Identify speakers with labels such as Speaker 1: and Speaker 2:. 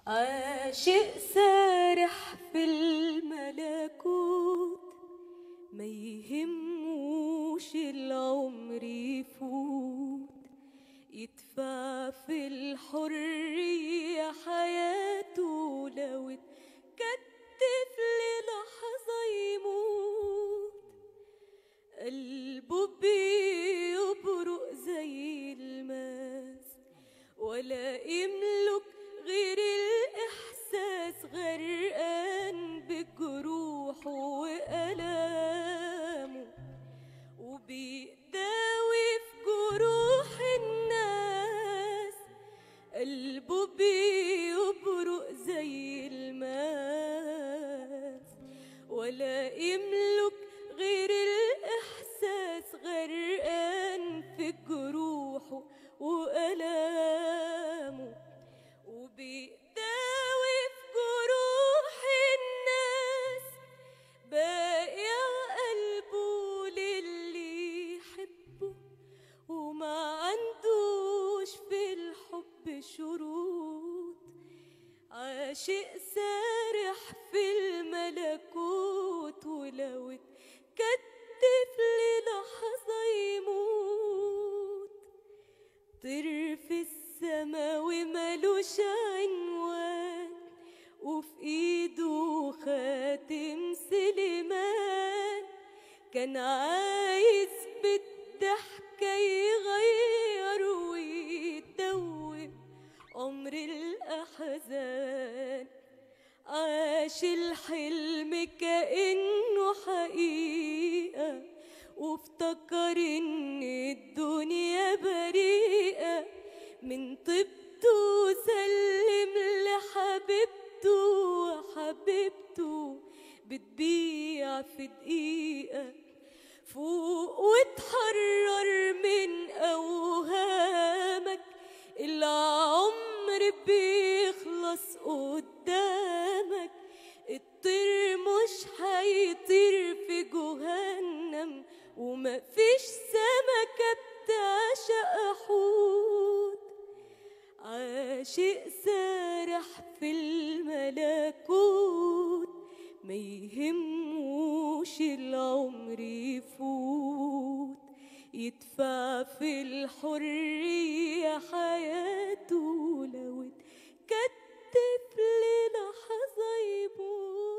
Speaker 1: عاشق سارح في الملكوت ما يهموش العمر يفوت يدفع في الحرية حياته لو اتكتف للحظة يموت قلبه بيبرق زي الماس ولا يملك غير الإحساس غرقان بجروحه وألامه وبيداوي في جروح الناس قلبه بيبرق زي الماس ولا يملك غير الإحساس غرقان في جروحه وألامه وبيداوي في جروح الناس بايع قلبه للي يحبه وما عندوش في الحب شروط عاشق سارح في الملكوت ولو اتكتف للحظة يموت طير في السما وملوش عنوان وفي ايده خاتم سليمان كان عايز بالضحكة يغير ويدوب عمر الأحزان عاش الحلم كأنه حقيقة وافتكر ان الدنيا بريئة من طيبته سلم لحبيبته وحبيبته بتبيع في دقيقة فوق وتحرر من أوهامك العمر بيخلص قدامك الطير مش هيطير في جهنم ومفيش سمكة بتعشق حوت عاشق سارح في الملكوت ما يهموش العمر يفوت يدفع في الحرية حياته لو اتكتف للحظة يموت